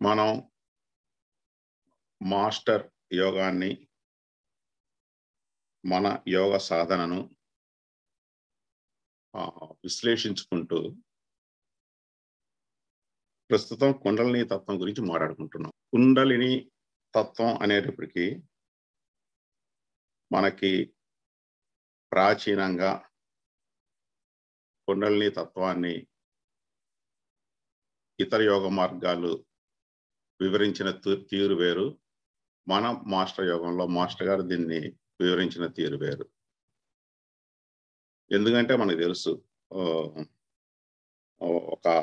మనం మాస్టర్ యోగాన్ని మన యోగ సాధనను ఆ, విశ్లేషించుకుంటూ ప్రస్తుతం కుండలిని తత్వం గురించి మాట్లాడుకుంటున్నాం కుండలిని తత్వం అనేటప్పటికీ మనకి ప్రాచీనంగా కుండలిని తత్వాన్ని ఇతర యోగ మార్గాలు వివరించిన తీ- తీరు వేరు మన మాస్టర్ యోగంలో మాస్టర్ గారు దీన్ని వివరించిన తీరు వేరు ఎందుకంటే మనకు తెలుసు ఆ, ఒక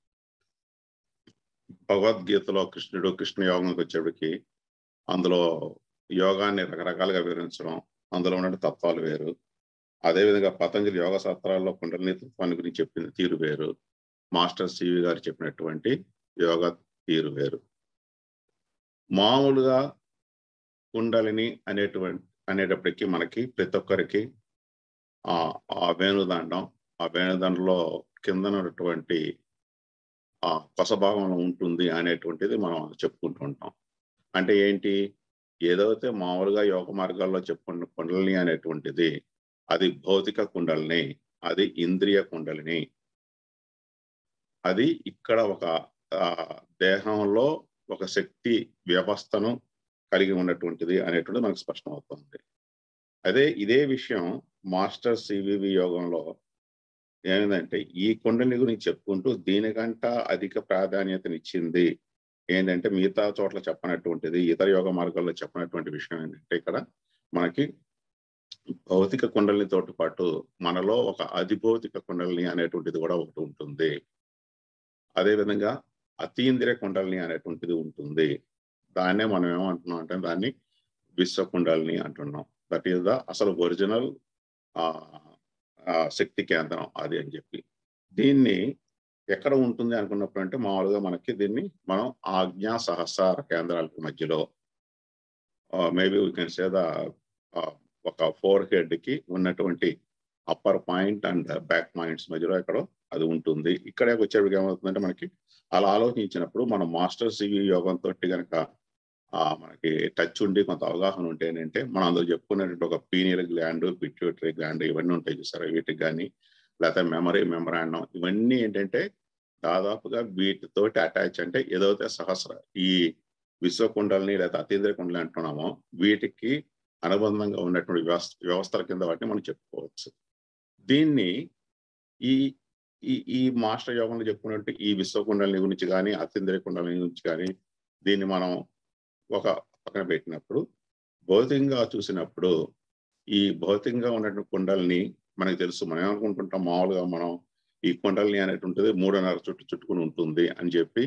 భగవద్గీతలో కృష్ణుడు కృష్ణ యోగంకి వచ్చేప్పటికి అందులో యోగాన్ని రకరకాలుగా వివరించడం అందులో ఉన్న తత్వాలు వేరు అదేవిధంగా పతంజలి యోగ శాస్త్రాల్లో కుండలిని తత్వాన్ని గురించి చెప్పిన తీరు వేరు మాస్టర్ సివి గారు చెప్పినటువంటి యోగ తీరు వేరు మామూలుగా కుండలిని అనేటువంటి అనేటప్పటికీ మనకి ప్రతి ఒక్కరికి ఆ ఆ వేణుదండం ఆ వేణుదండలో కింద ఉన్నటువంటి ఆ కొస భాగంలో ఉంటుంది అనేటువంటిది మనం చెప్పుకుంటూ ఉంటాం అంటే ఏంటి ఏదైతే మామూలుగా యోగ మార్గాల్లో చెప్పుకున్న కుండలిని అనేటువంటిది అది భౌతిక కుండలిని అది ఇంద్రియ కుండలిని అది ఇక్కడ ఒక ఆ, దేహంలో ఒక శక్తి వ్యవస్థను కలిగి ఉన్నటువంటిది అనేటువంటిది మనకు స్పష్టం అవుతుంది అదే ఇదే విషయం మాస్టర్ సివివి యోగంలో ఏమిటంటే ఈ కుండలి గురించి చెప్పుకుంటూ దీనికంట అధిక ప్రాధాన్యతనిచ్చింది ఏంటంటే మిగతా చోట్ల చెప్పనటువంటిది ఇతర యోగ మార్గాల్లో చెప్పనటువంటి విషయం ఏంటంటే ఇక్కడ మనకి భౌతిక కుండలినితో పాటు మనలో ఒక అధిభౌతిక కుండలిని అనేటువంటిది కూడా ఒకటి ఉంటుంది అదేవిధంగా అతీంద్రియ కుండలిని అనేటువంటిది ఉంటుంది దాన్నే మనం ఏమంటున్నాం అంటే దాన్ని విశ్వ కుండలిని అంటున్నాం దట్ ఈస్ ద అసలు ఒరిజినల్ శక్తి కేంద్రం అది అని చెప్పి దీన్ని ఎక్కడ ఉంటుంది అనుకున్నప్పుడు అంటే మామూలుగా మనకి దీన్ని మనం ఆజ్ఞా సహస్ర కేంద్రాల మధ్యలో maybe we can say the ఒక ఫోర్ హెడ్ కి ఉన్నటువంటి upper point and back points మధ్యలో ఎక్కడో అది ఉంటుంది ఇక్కడే వచ్చేటికి ఏమవుతుందంటే మనకి అలా ఆలోచించినప్పుడు మనం మాస్టర్ సివి యోగంతో కనుక ఆ మనకి టచ్ ఉండి కొంత అవగాహన ఉంటే ఏంటంటే మనం అందులో చెప్పుకున్నటువంటి ఒక పీనియల్ గ్లాండ్ పిట్యూటరీ గ్లాండ్ ఇవన్నీ ఉంటాయి చూసారా వీటికి కానీ లేకపోతే మెమరీ మెమరాండం ఇవన్నీ ఏంటంటే దాదాపుగా వీటితోటి అటాచ్ అంటే ఏదైతే సహస్ర ఈ విశ్వకుండల్ని లేదా అతీంద్రియ కుండలి అంటున్నామో వీటికి అనుబంధంగా ఉన్నటువంటి వ్యవస్థ వ్యవస్థల కింద వాటిని మనం చెప్పుకోవచ్చు దీన్ని ఈ ఈ ఈ మాస్టర్ యోగంలో చెప్పుకున్నట్టు ఈ విశ్వకుండలిని గురించి కానీ అతీంద్రియ కుండలిని గురించి కానీ దీన్ని మనం ఒక పక్కన పెట్టినప్పుడు భౌతికంగా చూసినప్పుడు ఈ భౌతికంగా ఉన్నటువంటి కుండల్ని మనకు తెలుసు మనం ఏమనుకుంటుంటాం మామూలుగా మనం ఈ కుండల్ని అనేటువంటిది మూడున్నర చుట్టు చుట్టుకుని ఉంటుంది అని చెప్పి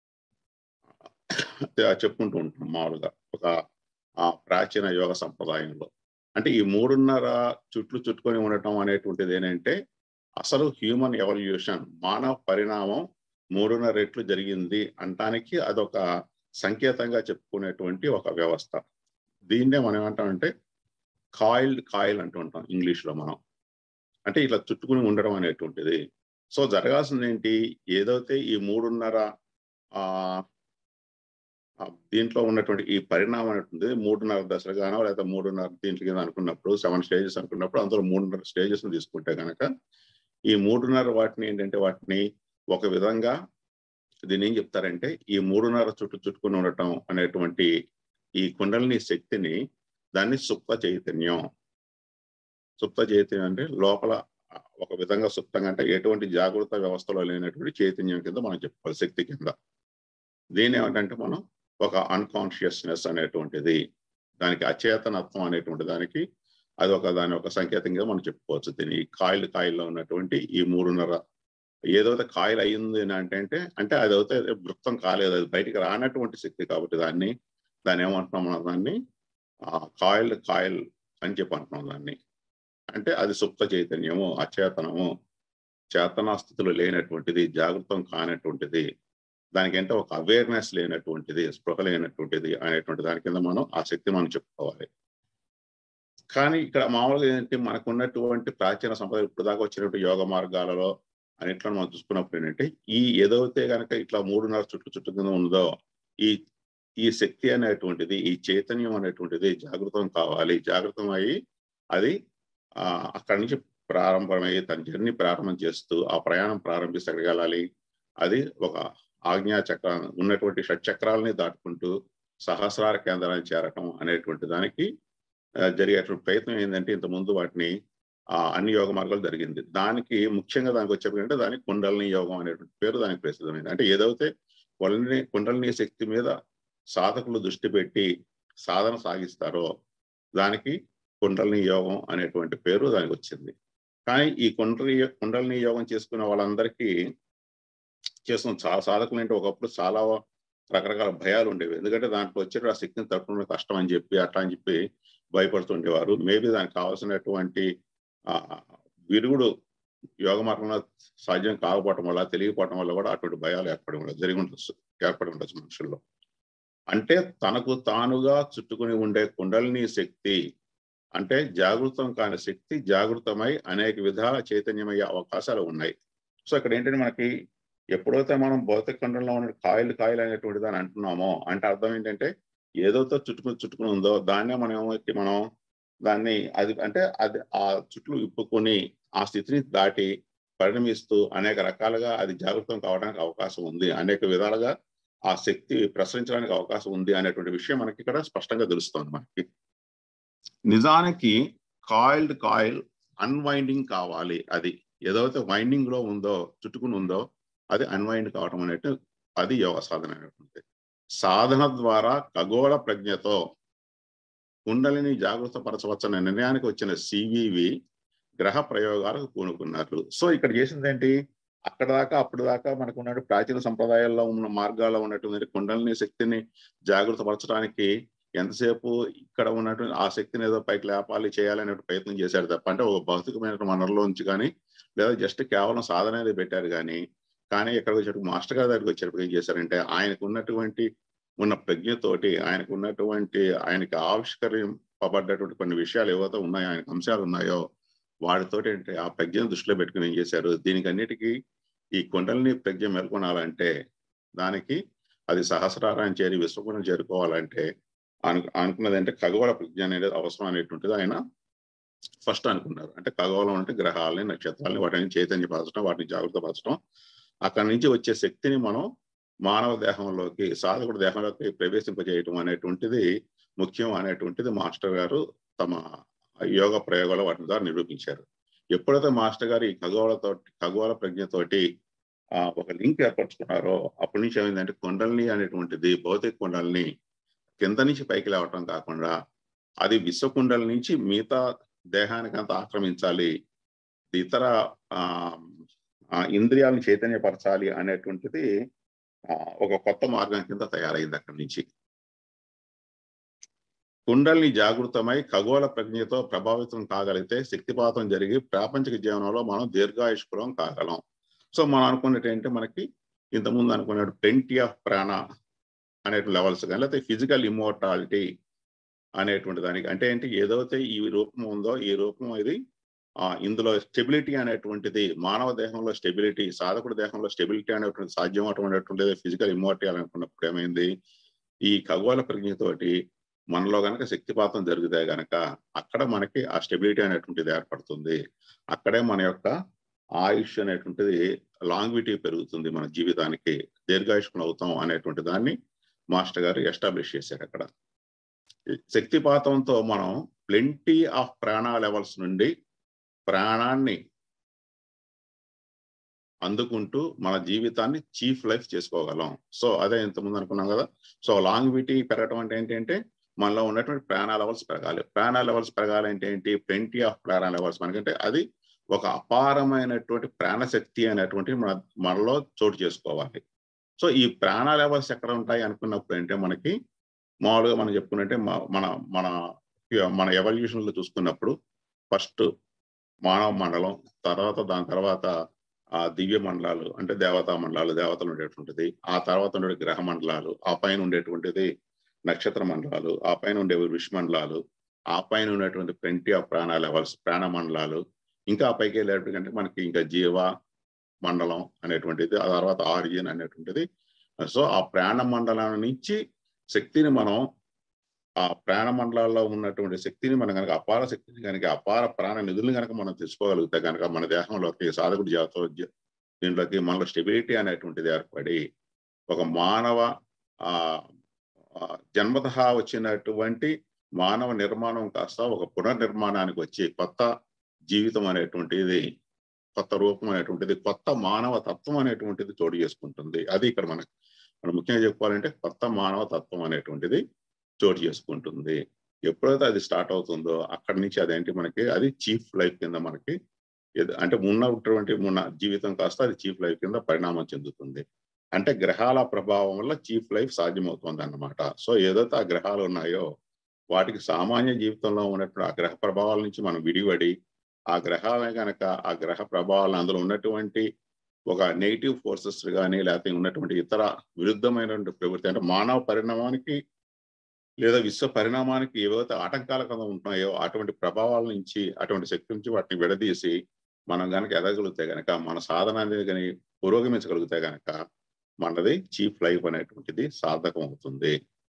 చెప్పుకుంటూ ఉంటాం మామూలుగా ఒక ఆ ప్రాచీన యోగ సంప్రదాయంలో అంటే ఈ మూడున్నర చుట్లు చుట్టుకొని ఉండటం అనేటువంటిది ఏంటంటే అసలు హ్యూమన్ ఎవల్యూషన్ మానవ పరిణామం మూడున్నర రెట్లు జరిగింది అంటానికి అదొక సంకేతంగా చెప్పుకునేటువంటి ఒక వ్యవస్థ దీన్నే మనం ఏమంటామంటే కాయిల్డ్ కాయిల్ అంటూ ఉంటాం ఇంగ్లీష్లో మనం అంటే ఇట్లా చుట్టుకుని ఉండడం అనేటువంటిది సో జరగాల్సింది ఏంటి ఏదైతే ఈ మూడున్నర ఆ దీంట్లో ఉన్నటువంటి ఈ పరిణామం అనేటువంటి మూడున్నర దశలుగానో లేదా మూడున్నర దీంట్లో కింద అనుకున్నప్పుడు సెవెన్ స్టేజెస్ అనుకున్నప్పుడు అందులో మూడున్నర స్టేజెస్ తీసుకుంటే కనుక ఈ మూడున్నర వాటిని ఏంటంటే వాటిని ఒక విధంగా దీన్ని ఏం చెప్తారంటే ఈ మూడున్నర చుట్టూ చుట్టుకుని ఉండటం అనేటువంటి ఈ కుండలిని శక్తిని దాన్ని సుప్త చైతన్యం సుప్త చైతన్యం అంటే లోపల ఒక విధంగా సుప్తంగా అంటే ఎటువంటి జాగృత వ్యవస్థలో లేనటువంటి చైతన్యం కింద మనం చెప్పుకోవాలి శక్తి కింద దీని ఏమిటంటే మనం ఒక అన్కాన్షియస్నెస్ అనేటువంటిది దానికి అచేతనత్వం అనేటువంటి దానికి అది ఒక దాని ఒక సంకేతంగా మనం చెప్పుకోవచ్చు దీని ఈ కాయిల్ కాయిల్లో ఉన్నటువంటి ఈ మూడున్నర ఏదైతే కాయిల్ అయ్యింది అంటే అంటే అంటే అది అయితే వృత్తం కాలేదు అది బయటికి రానటువంటి శక్తి కాబట్టి దాన్ని దాన్ని ఏమంటున్నాం మనం దాన్ని కాయిల్ కాయిల్ అని చెప్పి అంటున్నాం దాన్ని అంటే అది సుప్త చైతన్యము అచేతనము చేతనా స్థితిలో లేనటువంటిది జాగృతం కానటువంటిది దానికంటే ఒక అవేర్నెస్ లేనటువంటిది స్పృహ లేనటువంటిది అనేటువంటి దాని కింద మనం ఆ శక్తి మనం చెప్పుకోవాలి కానీ ఇక్కడ మామూలుగా ఏంటంటే మనకు ఉన్నటువంటి ప్రాచీన సంపద ఇప్పుడు దాకా వచ్చినటువంటి యోగ మార్గాలలో అన్నిట్లో మనం చూసుకున్నప్పుడు ఏంటంటే ఈ ఏదైతే కనుక ఇట్లా మూడున్నర చుట్టు చుట్టు కింద ఉందో ఈ ఈ శక్తి అనేటువంటిది ఈ చైతన్యం అనేటువంటిది జాగృతం కావాలి జాగృతం అయ్యి అది ఆ అక్కడి నుంచి ప్రారంభమయ్యి తన జర్నీ ప్రారంభం చేస్తూ ఆ ప్రయాణం ప్రారంభిస్తే ఎక్కడికి వెళ్ళాలి అది ఒక ఆజ్ఞా చక్ర ఉన్నటువంటి షట్చక్రాలని దాటుకుంటూ సహస్రార కేంద్రాన్ని చేరటం అనేటువంటి దానికి జరిగేటువంటి ప్రయత్నం ఏంటంటే ఇంతకుముందు వాటిని ఆ అన్ని యోగ మార్గాలు జరిగింది దానికి ముఖ్యంగా దానికి వచ్చేటంటే దానికి కుండలిని యోగం అనేటువంటి పేరు దానికి ప్రసిద్ధమైంది అంటే ఏదైతే కుండలిని కుండలిని శక్తి మీద సాధకులు దృష్టి పెట్టి సాధన సాగిస్తారో దానికి కుండలిని యోగం అనేటువంటి పేరు దానికి వచ్చింది కానీ ఈ కుండలి కుండలిని యోగం చేసుకునే వాళ్ళందరికీ చేస్తున్న చాలా సాధకులు అంటే ఒకప్పుడు చాలా రకరకాల భయాలు ఉండేవి ఎందుకంటే దాంట్లో వచ్చేట ఆ శక్తిని తట్టుకునే కష్టం అని చెప్పి అట్లా అని చెప్పి భయపడుతుండేవారు మేబీ దానికి కావాల్సినటువంటి ఆ విరుగుడు యోగ మార్గంలో సాధ్యం కాకపోవటం వల్ల తెలియకపోవటం వల్ల కూడా అటువంటి భయాలు ఏర్పడి ఉండదు జరిగి ఉండొచ్చు ఏర్పడి ఉండొచ్చు మనుషుల్లో అంటే తనకు తానుగా చుట్టుకుని ఉండే కుండలిని శక్తి అంటే జాగృతం కాని శక్తి జాగృతమై అనేక విధాల చైతన్యమయ్యే అవకాశాలు ఉన్నాయి సో ఇక్కడ ఏంటంటే మనకి ఎప్పుడైతే మనం భౌతిక ఖండంలో ఉన్న కాయలు కాయలు అనేటువంటి దాన్ని అంటున్నామో అంటే అర్థం ఏంటంటే ఏదైతే చుట్టుకుని చుట్టుకుని ఉందో దాన్నే మనం ఏమైతే మనం దాన్ని అది అంటే అది ఆ చుట్లు ఇప్పుకొని ఆ స్థితిని దాటి పరిణమిస్తూ అనేక రకాలుగా అది జాగృతం కావడానికి అవకాశం ఉంది అనేక విధాలుగా ఆ శక్తి ప్రసరించడానికి అవకాశం ఉంది అనేటువంటి విషయం మనకి ఇక్కడ స్పష్టంగా తెలుస్తుంది మనకి నిజానికి కాయిల్డ్ కాయిల్ అన్వైండింగ్ కావాలి అది ఏదైతే వైండింగ్ లో ఉందో చుట్టుకుని ఉందో అది అన్వైండ్ కావటం అనేట్టు అది యోగ సాధన అనేటువంటి సాధన ద్వారా ఖగోళ ప్రజ్ఞతో కుండలిని జాగృత పరచవచ్చనే నిర్ణయానికి వచ్చిన సివివి గ్రహ ప్రయోగాలకు పూనుకున్నారు సో ఇక్కడ చేసింది ఏంటి అక్కడ దాకా అప్పుడు దాకా మనకు ఉన్నట్టు ప్రాచీన సంప్రదాయాల్లో ఉన్న మార్గాల్లో ఉన్నటువంటి కుండలిని శక్తిని జాగృత పరచడానికి ఎంతసేపు ఇక్కడ ఉన్నటువంటి ఆ శక్తిని ఏదో పైకి లేపాలి చేయాలనే ప్రయత్నం చేశారు తప్ప అంటే ఒక భౌతికమైన వనరులోంచి కానీ లేదా జస్ట్ కేవలం సాధన అనేది పెట్టారు కానీ కానీ ఇక్కడ వచ్చేటప్పుడు మాస్టర్ గారి దగ్గరికి వచ్చేటప్పుడు ఏం చేశారంటే ఆయనకు ఉన్నటువంటి ఉన్న ప్రజ్ఞతోటి ఆయనకు ఉన్నటువంటి ఆయనకి ఆవిష్కరింపబడ్డటువంటి కొన్ని విషయాలు ఏవైతే ఉన్నాయో ఆయనకు అంశాలు ఉన్నాయో వాటితోటి ఏంటి ఆ ప్రజ్ఞను దృష్టిలో పెట్టుకుని ఏం చేశారు దీనికి అన్నిటికీ ఈ కొండల్ని ప్రజ్ఞ మేల్కొనాలంటే దానికి అది సహస్రారాన్ని చేరి విశ్వగుణం చేరుకోవాలంటే అను అనుకున్నది అంటే ఖగోళ ప్రజ్ఞ అనేది అవసరం అనేటువంటిది ఆయన ఫస్ట్ అనుకున్నారు అంటే ఖగోళం అంటే గ్రహాలని నక్షత్రాలని వాటిని చైతన్యపరచడం వాటిని జాగ్రత్తపరచడం అక్కడి నుంచి వచ్చే శక్తిని మనం మానవ దేహంలోకి సాధకుడు దేహంలోకి ప్రవేశింపజేయటం అనేటువంటిది ముఖ్యం అనేటువంటిది మాస్టర్ గారు తమ యోగ ప్రయోగాలు వాటి ద్వారా నిరూపించారు ఎప్పుడైతే మాస్టర్ గారు ఈ ఖగోళతో ఖగోళ ప్రజ్ఞతోటి ఆ ఒక లింక్ ఏర్పరచుకున్నారో అప్పటి నుంచి ఏమైందంటే కొండల్ని అనేటువంటిది భౌతిక కొండల్ని కింద నుంచి పైకి లేవటం కాకుండా అది విశ్వకుండల నుంచి మిగతా దేహానికి అంత ఆక్రమించాలి ఇతర ఆ ఇంద్రియాలను చైతన్యపరచాలి అనేటువంటిది ఒక కొత్త మార్గం కింద తయారైంది అక్కడి నుంచి కుండల్ని జాగృతమై ఖగోళ ప్రజ్ఞతో ప్రభావితం కాగలిగితే శక్తిపాతం జరిగి ప్రాపంచిక జీవనంలో మనం దీర్ఘాయుష్కులం కాగలం సో మనం అనుకున్నట్టు ఏంటంటే మనకి ఇంతకుముందు అనుకున్నట్టు ప్లెంటీ ఆఫ్ ప్రాణ అనేటువంటి లెవెల్స్ కానీ లేకపోతే ఫిజికల్ ఇమ్మోర్టాలిటీ అనేటువంటి దానికి అంటే ఏంటి ఏదైతే ఈ రూపం ఉందో ఈ రూపం ఇది ఆ ఇందులో స్టెబిలిటీ అనేటువంటిది మానవ దేహంలో స్టెబిలిటీ సాధకుడి దేహంలో స్టెబిలిటీ అనేటువంటి సాధ్యం అనేటువంటిది ఫిజికల్ ఇమ్మోర్టీ అనుకున్నప్పుడు ఏమైంది ఈ ఖగోళ ప్రజ్ఞతోటి మనలో గనక శక్తిపాతం జరిగితే గనక అక్కడ మనకి ఆ స్టెబిలిటీ అనేటువంటిది ఏర్పడుతుంది అక్కడే మన యొక్క ఆయుష్ అనేటువంటిది లాంగ్విటీ పెరుగుతుంది మన జీవితానికి దీర్ఘాయుష్కులు అవుతాం అనేటువంటి దాన్ని మాస్టర్ గారు ఎస్టాబ్లిష్ చేశారు అక్కడ శక్తిపాతంతో మనం ప్లెంటీ ఆఫ్ ప్రాణ లెవెల్స్ నుండి ప్రాణాన్ని అందుకుంటూ మన జీవితాన్ని చీఫ్ లైఫ్ చేసుకోగలం సో అదే ఇంతకుముందు అనుకున్నాం కదా సో లాంగ్విటీ పెరగటం అంటే ఏంటంటే మనలో ఉన్నటువంటి ప్రాణ లెవెల్స్ పెరగాలి ప్రాణ లెవెల్స్ పెరగాలి అంటే ఏంటి ప్లెంటీ ఆఫ్ ప్రాణ లెవెల్స్ మనకంటే అది ఒక అపారమైనటువంటి ప్రాణశక్తి అనేటువంటి మన మనలో చోటు చేసుకోవాలి సో ఈ ప్రాణ లెవెల్స్ ఎక్కడ ఉంటాయి అనుకున్నప్పుడు అంటే మనకి మామూలుగా మనం చెప్పుకున్నట్టే మన మన మన ఎవల్యూషన్ లో చూసుకున్నప్పుడు ఫస్ట్ మానవ మండలం తర్వాత దాని తర్వాత ఆ దివ్య మండలాలు అంటే దేవతా మండలాలు దేవతలు ఉండేటువంటిది ఆ తర్వాత ఉండే గ్రహ మండలాలు ఆ పైన ఉండేటువంటిది నక్షత్ర మండలాలు ఆ పైన ఉండే విష్ మండలాలు ఆ పైన ఉన్నటువంటి ప్లెంటీ ఆఫ్ ప్రాణ లెవెల్స్ ప్రాణ మండలాలు ఇంకా పైకి వెళ్ళేటంటే మనకి ఇంకా జీవ మండలం అనేటువంటిది ఆ తర్వాత ఆరిజిన్ అనేటువంటిది సో ఆ ప్రాణ మండలం నుంచి శక్తిని మనం ఆ ప్రాణ మండలాల్లో ఉన్నటువంటి శక్తిని మనం కనుక అపార శక్తిని కనుక అపార ప్రాణ నిధులను కనుక మనం తెచ్చుకోగలిగితే కనుక మన దేహంలోకి సాధకుడి జాతో దీంట్లోకి మనలో స్టెబిలిటీ అనేటువంటిది ఏర్పడి ఒక మానవ ఆ జన్మత వచ్చినటువంటి మానవ నిర్మాణం కాస్త ఒక పునర్నిర్మాణానికి వచ్చి కొత్త జీవితం అనేటువంటిది కొత్త రూపం అనేటువంటిది కొత్త మానవ తత్వం అనేటువంటిది చోటు చేసుకుంటుంది అది ఇక్కడ మనకు మనం ముఖ్యంగా చెప్పుకోవాలంటే కొత్త మానవ తత్వం అనేటువంటిది చోటు చేసుకుంటుంది ఎప్పుడైతే అది స్టార్ట్ అవుతుందో అక్కడి నుంచి అదేంటి మనకి అది చీఫ్ లైఫ్ కింద మనకి అంటే ఉన్నటువంటి ఉన్న జీవితం కాస్త అది చీఫ్ లైఫ్ కింద పరిణామం చెందుతుంది అంటే గ్రహాల ప్రభావం వల్ల చీఫ్ లైఫ్ సాధ్యమవుతుంది అన్నమాట సో ఏదైతే ఆ గ్రహాలు ఉన్నాయో వాటికి సామాన్య జీవితంలో ఉన్నటువంటి ఆ గ్రహ ప్రభావాల నుంచి మనం విడివడి ఆ గ్రహాలే కనుక ఆ గ్రహ ప్రభావాలు అందులో ఉన్నటువంటి ఒక నెగిటివ్ ఫోర్సెస్ కానీ లేకపోతే ఉన్నటువంటి ఇతర విరుద్ధమైనటువంటి ప్రవృత్తి అంటే మానవ పరిణామానికి లేదా విశ్వ పరిణామానికి ఏవైతే ఆటంకాల కింద ఉంటున్నాయో అటువంటి ప్రభావాల నుంచి అటువంటి శక్తి నుంచి వాటిని విడదీసి మనం కనుక ఎదగలిగితే కనుక మన సాధన అనేది కానీ పురోగమించగలిగితే కనుక మనది చీఫ్ లైఫ్ అనేటువంటిది సార్థకం అవుతుంది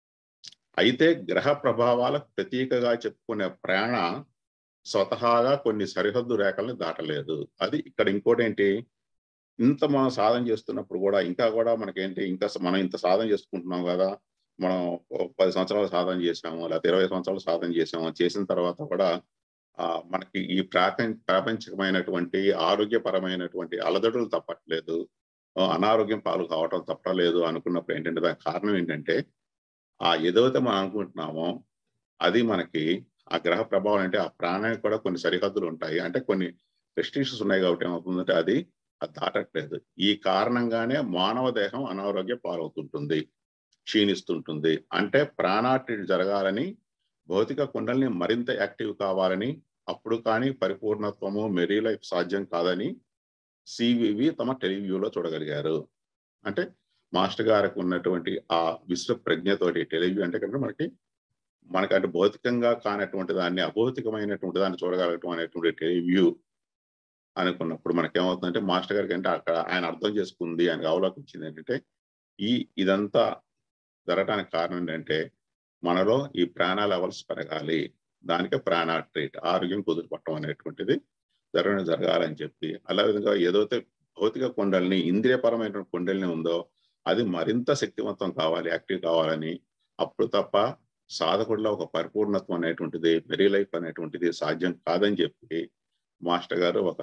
అయితే గ్రహ ప్రభావాలకు ప్రతీకగా చెప్పుకునే ప్రాణ స్వతహాగా కొన్ని సరిహద్దు రేఖల్ని దాటలేదు అది ఇక్కడ ఇంకోటి ఏంటి ఇంత మనం సాధన చేస్తున్నప్పుడు కూడా ఇంకా కూడా మనకేంటి ఇంకా మనం ఇంత సాధన చేసుకుంటున్నాం కదా మనం పది సంవత్సరాలు సాధన చేసాము లేకపోతే ఇరవై సంవత్సరాలు సాధన చేసాము చేసిన తర్వాత కూడా ఆ మనకి ఈ ప్రాపంచ ప్రాపంచికమైనటువంటి ఆరోగ్యపరమైనటువంటి అలదడులు తప్పట్లేదు అనారోగ్యం పాలు కావటం తప్పలేదు అనుకున్నప్పుడు ఏంటంటే దానికి కారణం ఏంటంటే ఆ ఏదైతే మనం అనుకుంటున్నామో అది మనకి ఆ గ్రహ ప్రభావం అంటే ఆ ప్రాణానికి కూడా కొన్ని సరిహద్దులు ఉంటాయి అంటే కొన్ని రెస్ట్రిక్షన్స్ ఉన్నాయి కాబట్టి ఏమవుతుందంటే అది అది దాటట్లేదు ఈ కారణంగానే మానవ దేహం అనారోగ్య పాలవుతుంటుంది క్షీణిస్తుంటుంది అంటే ప్రాణాటి జరగాలని భౌతిక కుండల్ని మరింత యాక్టివ్ కావాలని అప్పుడు కానీ పరిపూర్ణత్వము మెరీ లైఫ్ సాధ్యం కాదని సివివి తమ టెలివ్యూలో చూడగలిగారు అంటే మాస్టర్ గారికి ఉన్నటువంటి ఆ విశ్వ ప్రజ్ఞతోటి టెలివ్యూ అంటే కనుక మనకి మనకంటే భౌతికంగా కానటువంటి దాన్ని అభౌతికమైనటువంటి దాన్ని చూడగలగటం అనేటువంటి టెలివ్యూ అనుకున్నప్పుడు మనకేమవుతుందంటే మాస్టర్ గారికి అంటే అక్కడ ఆయన అర్థం చేసుకుంది ఆయనకు అవలోకి వచ్చింది ఏంటంటే ఈ ఇదంతా జరగడానికి కారణం ఏంటంటే మనలో ఈ ప్రాణ లెవెల్స్ పెరగాలి దానికే ప్రాణ ట్రీట్ ఆరోగ్యం కుదురుపట్టడం అనేటువంటిది జరగడం జరగాలని చెప్పి అలా విధంగా ఏదైతే భౌతిక కొండల్ని ఇంద్రియపరమైనటువంటి కొండల్ని ఉందో అది మరింత శక్తివంతం కావాలి యాక్టివ్ కావాలని అప్పుడు తప్ప సాధకుడిలో ఒక పరిపూర్ణత్వం అనేటువంటిది వెరీ లైఫ్ అనేటువంటిది సాధ్యం కాదని చెప్పి మాస్టర్ గారు ఒక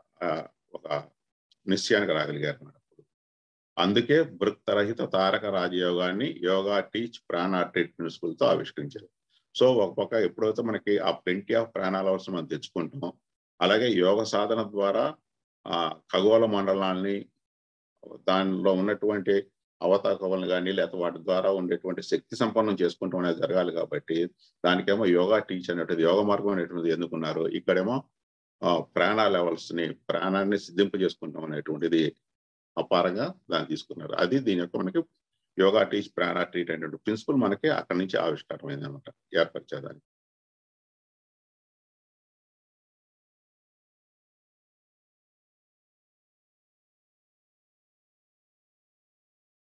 ఒక నిశ్చయానికి రాగలిగారు అన్నమాట అందుకే వృత్తరహిత తారక రాజయోగాన్ని యోగా టీచ్ ప్రాణ ట్రీట్ ప్రిన్సిపల్తో ఆవిష్కరించారు సో ఒక పక్క ఎప్పుడైతే మనకి ఆ ప్లెంటీ ఆఫ్ ప్రాణాల అవసరం మనం తెచ్చుకుంటాం అలాగే యోగ సాధన ద్వారా ఆ ఖగోళ మండలాన్ని దానిలో ఉన్నటువంటి అవతాకవలను కానీ లేకపోతే వాటి ద్వారా ఉండేటువంటి శక్తి సంపన్నం చేసుకుంటాం అనేది జరగాలి కాబట్టి దానికేమో యోగా టీచ్ అనేటువంటి యోగ మార్గం అనేటువంటిది ఎందుకున్నారు ఇక్కడేమో ప్రాణ లెవెల్స్ ని ప్రాణాన్ని సిద్ధింప చేసుకుంటాం అనేటువంటిది అపారంగా దాన్ని తీసుకున్నారు అది దీని యొక్క మనకి యోగా టీచ్ ప్రాణ ట్రీట్ అనేటువంటి ప్రిన్సిపల్ మనకి అక్కడి నుంచి ఆవిష్కారమైంది అనమాట ఏర్పరిచేదానికి